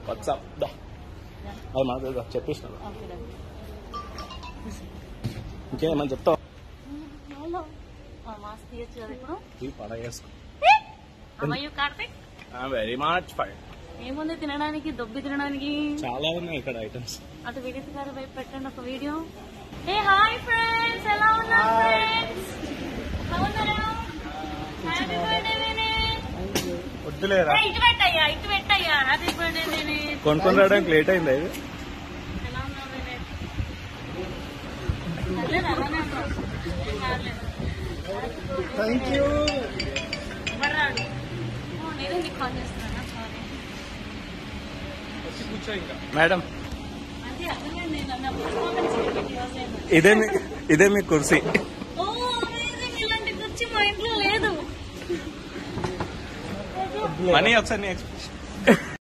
WhatsApp దా అది మాకు చెప్పేసిన ఓకే డాడీ ఇంకేమని చెప్తావు హలో మాస్క్ తీయచ్చు కదా ఇప్పుడు ఈ పండగ చేసుకో అమ్మయ్య కార్తిక్ వెరీ మచ్ ఫైన్ ఏముంది తినడానికి దొబ్బి తినడానికి చాలా ఉన్నాయి ఇక్కడ ఐటమ్స్ అటు వినీత్ గారి వైపు పెట్టండి ఒక వీడియో ఏ హాయ్ ఫ్రెండ్స్ ఎలా ఉన్నారు ఫ్రెండ్స్ బాగున్నారా హ్యాపీ బర్త్డే వినీత్ వద్దులేరా ఏ, ఇటు పెట్టయ్యా ఇటు పెట్టయ్యా హ్యాపీ బర్త్డే వినీత్ కొనుక్కొని రావడానికి లేట్ అయింది ఇది ఎలా ఉన్నావు వినీత్ పర్లేదు, అలానే ఉన్నావు. ఏం కాదులే. థ్యాంక్ యూ ఎవరు రాడు ఓ, నేనే నీకు కాల్ చేస్తున్నానా సారీ మేడం అది అర్థమే నేను నా పర్ఫార్మెన్స్ పెట్టి వదిలేను. ఇదే మీ ఇదే మీ కుర్సీ ఓ అమేజింగ్ ఇలాంటి కుర్చీ మా ఇంట్లో లేదు మనీ ఒకసారి నీ ఎక్స్ప్రెషన్